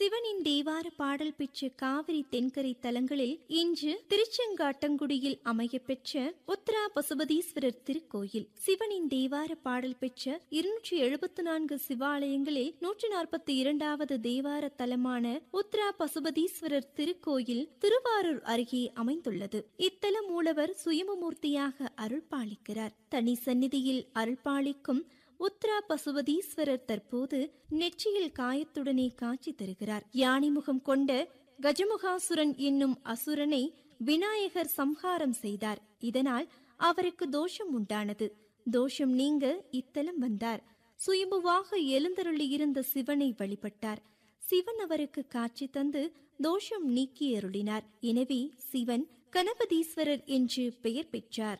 சிவனின் தேவார பாடல் பெற்ற காவிரி தென்கரை தலங்களில் இன்று திருச்செங்காட்டங்குடியில் அமையப்பெற்ற உத்தரா பசுபதீஸ்வரர் திருக்கோயில் சிவனின் தேவார பாடல் பெற்ற இருநூற்றி எழுபத்தி நான்கு சிவாலயங்களில் நூற்றி நாற்பத்தி இரண்டாவது தேவார தலமான உத்தரா பசுபதீஸ்வரர் திருக்கோயில் திருவாரூர் அருகே அமைந்துள்ளது இத்தல மூலவர் சுயமமூர்த்தியாக அருள்பாலிக்கிறார் தனி சந்நிதியில் அருள்பாலிக்கும் உத்ரா பசுபதீஸ்வரர் தற்போது நெற்றியில் காயத்துடனே காட்சி தருகிறார் யானை முகம் கொண்ட கஜமுகாசுரன் என்னும் அசுரனை விநாயகர் சம்ஹாரம் செய்தார் இதனால் அவருக்கு தோஷம் உண்டானது தோஷம் நீங்க இத்தலம் வந்தார் சுயம்புவாக எழுந்தருளி இருந்த சிவனை வழிபட்டார் சிவன் அவருக்கு காட்சி தந்து தோஷம் நீக்கி அருளினார் எனவே சிவன் கணபதீஸ்வரர் என்று பெயர் பெற்றார்